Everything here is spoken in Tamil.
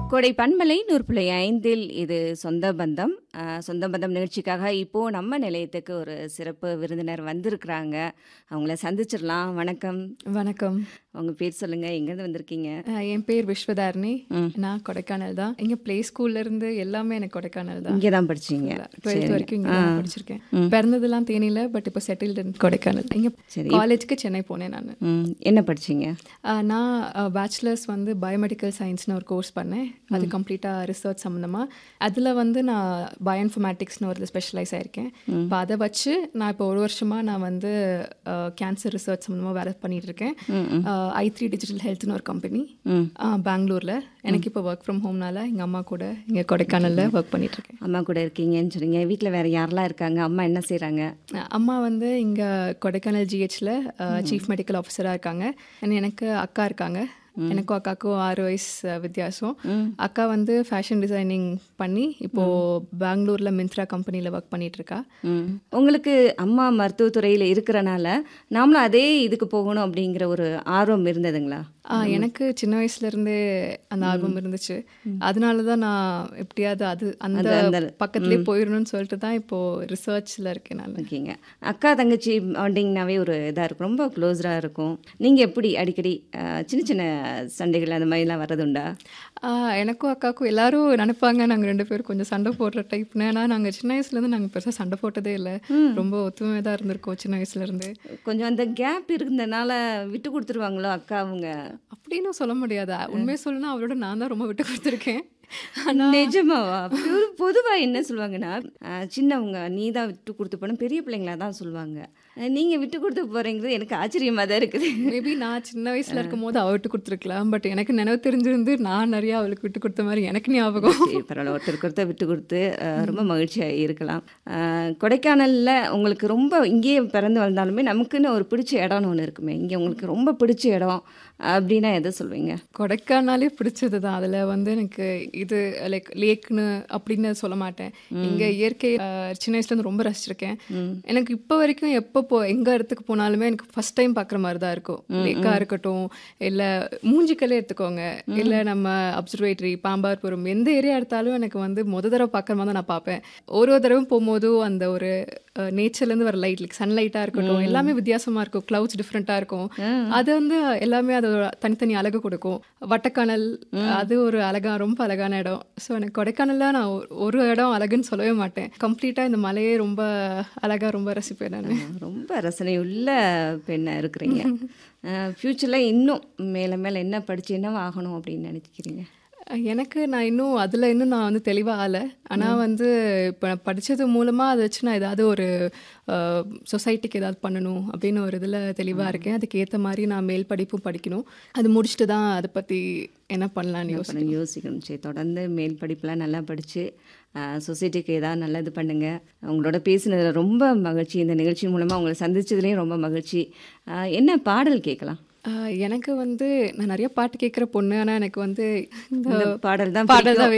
கோடை பண்பலை நூற்புள்ளி ஐந்தில் இது சொந்த பந்தம் அஹ், சொந்த பந்தம் நிகழ்ச்சிக்காக இப்போ நம்ம நிலையத்துக்கு ஒரு சிறப்பு விருந்தினர் வந்திருக்கிறாங்க அவங்கள சந்திச்சிடலாம் வணக்கம் வணக்கம் உங்க பேர் சொல்லுங்க எங்கேருந்து வந்திருக்கீங்க அஹ் என் பேர் விஸ்வதாரணி ம். நான் கொடைக்கானல் தான் இங்க ப்ளே ஸ்கூல்ல இருந்து எல்லாமே எனக்கு கொடைக்கானல் தான் இங்கே தான் படிச்சீங்க டுவெல்த் வரைக்கும் இங்க தான் படிச்சிருக்கேன் பிறந்ததெல்லாம் தேனியில பட் இப்போ செட்டில்டு கொடைக்கானல் இங்க சரி. காலேஜ்க்கு சென்னை போனேன் நான் ம், என்ன படிச்சீங்க நான் பேச்சுலர்ஸ் வந்து பயோமெடிக்கல் சயின்ஸ்னு ஒரு கோர்ஸ் பண்ணேன் அது கம்ப்ளீட்டாக ரிசர்ச் சம்மந்தமாக அதில் வந்து நான் பயோஇன்ஃபர்மேட்டிக்ஸ்னு ஒரு ஸ்பெஷலைஸ் ஆயிருக்கேன் இப்போ அதை வச்சு நான் இப்போ ஒரு வருஷமாக நான் வந்து கேன்சர் ரிசர்ச் சம்மந்தமாக வேலை பண்ணிட்டு இருக்கேன் ஐ த்ரீ டிஜிட்டல் ஹெல்த்னு ஒரு கம்பெனி ம். பெங்களூரில் எனக்கு இப்போ ஒர்க் ஃப்ரம் ஹோம்னால எங்கள் அம்மா கூட இங்கே கொடைக்கானலில் ஒர்க் பண்ணிட்டு இருக்கேன் அம்மா கூட இருக்கீங்கன்னு சொன்னீங்க வீட்டில் வேற யாரெல்லாம் இருக்காங்க அம்மா என்ன செய்றாங்க அஹ் அம்மா வந்து இங்கே கொடைக்கானல் ஜிஹெச்சில் சீஃப் மெடிக்கல் ஆஃபீஸராக இருக்காங்க and எனக்கு அக்கா இருக்காங்க எனக்கும் அக்காவுக்கும் ஆறு வயசு அஹ், வித்தியாசம் அக்கா வந்து ஃபேஷன் டிசைனிங் பண்ணி இப்போ பெங்களூர்ல மிந்த்ரா கம்பெனியில் ஒர்க் பண்ணிட்டு இருக்கா ம். உங்களுக்கு அம்மா மருத்துவத்துறையில் இருக்கிறனால நாமளும் அதே இதுக்கு போகணும் அப்படிங்கிற ஒரு ஆர்வம் இருந்ததுங்களா ஆ எனக்கு சின்ன வயசுல இருந்தே அந்த ஆர்வம் இருந்துச்சு அதனால தான் நான் எப்படியாவது அது அந்த அந்த- பக்கத்துலேயே போயிடணும்னு சொல்லிட்டு தான் இப்போ ரிசர்ச்ல இருக்கேன் நான் ஓகேங்க அக்கா தங்கச்சி பாண்டிங்னாவே ஒரு இதாக இருக்கும் ரொம்ப க்ளோஸராக இருக்கும் நீங்கள் எப்படி அடிக்கடி அஹ், சின்ன சின்ன சண்டைகள் அந்த மாதிரிலாம் வர்றதுண்டா ஆ, எனக்கும் அக்காவுக்கும் எல்லாரும் நினைப்பாங்க நாங்க ரெண்டு பேரும் கொஞ்சம் சண்டை போடுற டைப்னு ஏன்னா நாங்க சின்ன வயசுல இருந்து நாங்க பெருசா சண்டை போட்டதே இல்லை ரொம்ப ஒத்துமையாக தான் இருந்திருக்கோம் சின்ன வயசுல இருந்து கொஞ்சம் அந்த கேப் இருந்தனால விட்டு கொடுத்துருவாங்களோ அக்கா அவங்க அப்படின்னு சொல்ல முடியாதா உண்மையை சொல்லணும்னா அவரோட நான் தான் ரொம்ப விட்டு கொடுத்துருக்கேன் நிஜமாவா பொதுவா என்ன சொல்லுவாங்கன்னா அஹ், சின்னவங்க நீ தான் விட்டு கொடுத்து போன பெரிய பிள்ளைங்களா தான் சொல்லுவாங்க அஹ், நீங்க விட்டு கொடுத்து போறீங்கிறது எனக்கு ஆச்சரியமா தான் இருக்குது மேபி நான் சின்ன வயசுல இருக்கும் போது அவ விட்டு கொடுத்துருக்கலாம் பட் எனக்கு நினைவு தெரிஞ்சிருந்து நான் நிறைய அவளுக்கு விட்டு கொடுத்த மாதிரி எனக்கு ஞாபகம் சரி பரவாயில்ல ஒருத்தருக்கு ஒருத்தர் விட்டு கொடுத்து அஹ், ரொம்ப மகிழ்ச்சியாக இருக்கலாம் அஹ், கொடைக்கானல்ல உங்களுக்கு ரொம்ப இங்கேயே பிறந்து வளர்ந்தாலுமே நமக்குன்னு ஒரு பிடிச்ச இடம்னு ஒன்று இருக்குமே இங்கே உங்களுக்கு ரொம்ப பிடிச்ச இடம் அப்படின்னா எதை சொல்வீங்க கொடைக்கானலே பிடிச்சது தான் அதில் வந்து எனக்கு இது லைக் லேக்னு அப்படின்னு சொல்ல மாட்டேன் இங்கே இயற்கை அஹ், சின்ன வயசுலேருந்து ரொம்ப ரசிச்சிருக்கேன் எனக்கு இப்போ வரைக்கும் எப்போ போ எங்கே இடத்துக்கு போனாலுமே எனக்கு ஃபர்ஸ்ட் டைம் பார்க்குற மாதிரி தான் இருக்கும் லேக்காக இருக்கட்டும் இல்லை மூஞ்சிக்கலே எடுத்துக்கோங்க இல்லை நம்ம அப்சர்வேட்டரி பாம்பார்புரம் எந்த ஏரியா எடுத்தாலும் எனக்கு வந்து முத தடவை பார்க்குற மாதிரி தான் நான் பார்ப்பேன் ஒரு ஒரு தடவை போகும்போதும் அந்த ஒரு நேச்சர்லேருந்து வர லைட் லைக் சன்லைட்டாக இருக்கட்டும் எல்லாமே வித்தியாசமாக இருக்கும் க்ளவுட்ஸ் டிஃப்ரெண்ட்டாக இருக்கும் அது வந்து எல்லாமே அது ஒரு தனித்தனி அழகு கொடுக்கும் வட்டக்கானல் அது ஒரு அழகா ரொம்ப அழகான இடம் ஸோ எனக்கு கொடைக்கானல்ல நான் ஒரு- ஒரு இடம் அழகுன்னு சொல்லவே மாட்டேன் கம்ப்ளீட்டாக இந்த மலையே ரொம்ப அழகா ரொம்ப ரசிப்பேன் நான் ரொம்ப ரசனை உள்ள பெண்ணாக இருக்கிறீங்க ஃப்யூச்சரில் இன்னும் மேலே மேலே என்ன படித்து என்னவா ஆகணும் அப்படின்னு நினைக்கிறீங்க எனக்கு நான் இன்னும் அதில் இன்னும் நான் வந்து தெளிவாக ஆகலை ஆனால் வந்து இப்போ நான் படித்தது மூலமாக அதை வச்சு நான் ஏதாவது ஒரு சொசைட்டிக்கு ஏதாவது பண்ணணும் அப்படின்னு ஒரு இதில் தெளிவாக இருக்கேன் அதுக்கு ஏற்ற மாதிரி நான் மேல் படிப்பும் படிக்கணும் அது முடிச்சுட்டு தான் அதை பற்றி என்ன பண்ணலான்னு யோசி அப்புறம் யோசிக்கணும் சரி தொடர்ந்து மேல் படிப்புலாம் நல்லா படித்து சொசைட்டிக்கு ஏதாவது நல்லது பண்ணுங்கள் உங்களோட பேசினதில் ரொம்ப மகிழ்ச்சி இந்த நிகழ்ச்சி மூலமாக உங்களை சந்திச்சதுலேயும் ரொம்ப மகிழ்ச்சி அஹ், என்ன பாடல் கேட்கலாம் ஆஹ் எனக்கு வந்து நான் நிறைய பாட்டு கேட்குற பொண்ணு ஆனால் எனக்கு வந்து இந்த இந்த பாடல் தான் பாடல் தான்